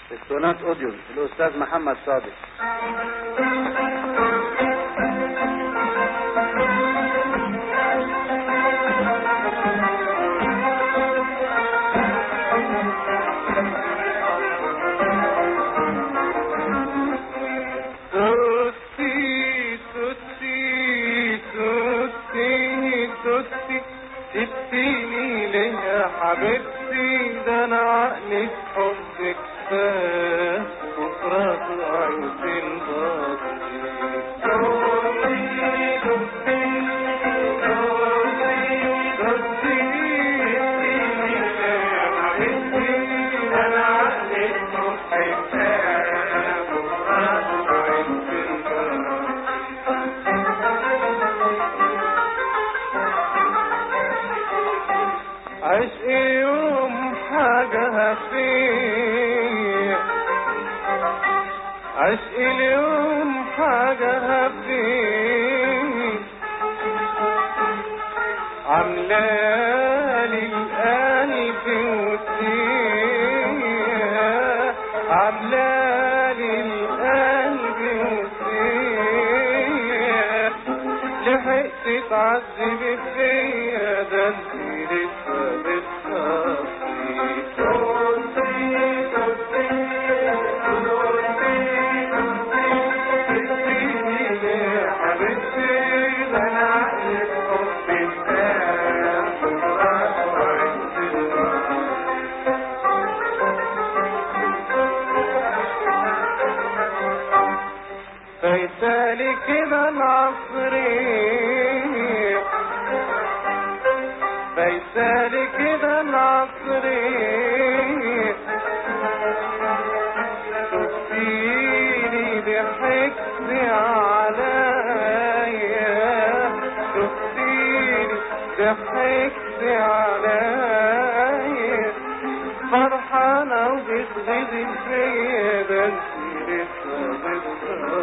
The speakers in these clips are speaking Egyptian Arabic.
اسطوانات اوديو الاستاذ محمد صادق توتي توتي توتي توتي سبتيني ليه يا حبيبتي ده انا عقلي في حبك فات وفرات عيوب عشق يوم حاجة هفيه عشق اليوم حاجة هفيه عاملالي القلب وسيه عاملالي القلب وسيه لحقت تعذب فيا ده انت لسه فايتالي كده العصرية فايتالي كده العصرية شفتيني ضحكتي عليا شفتيني ضحكتي عليا فرحانة وبتغيظي فيا ده انت لسه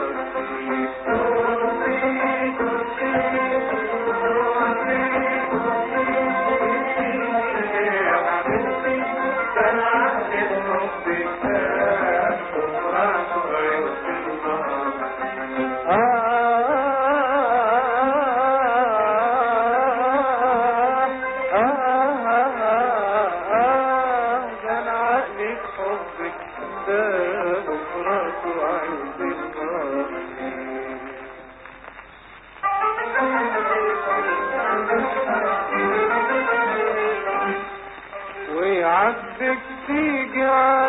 ويعدك تيجي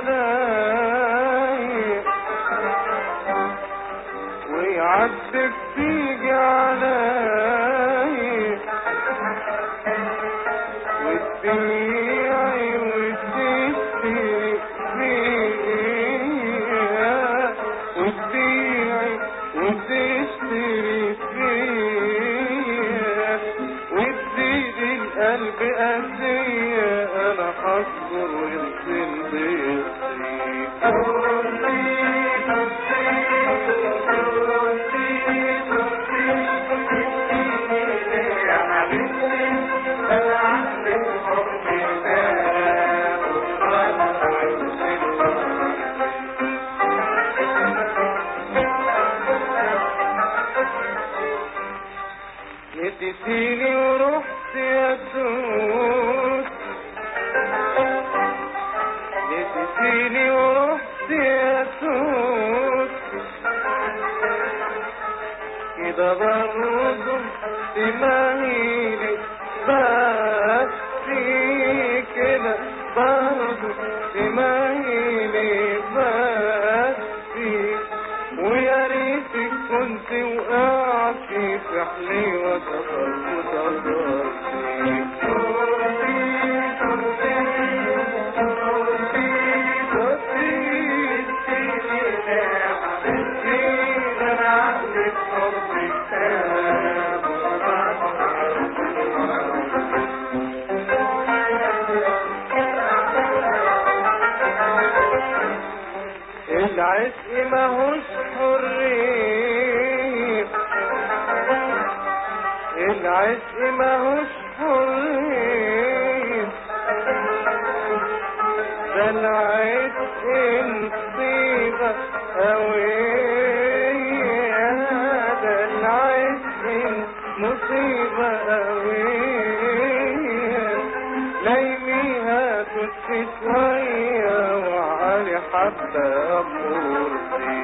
علي ويعدك تيجي علي وتبيعي وتشتري فيا وتبيعي وتشتري فيا وتزيد القلب قاسية انا هصبر ويمكن نسيتيني ورحت يا سود نسيتيني ورحت يا سود كده برضه تمهيلي بس كده برضه تمهيلي بس ويا ريتك كنت وقعت في حلي وتفرق العشق ماهوش حرية العشق ماهوش حرية ده العشق مصيبة قوية ده العشق مصيبة قوية ليليها تطفي شوية وعلي حبة مرسي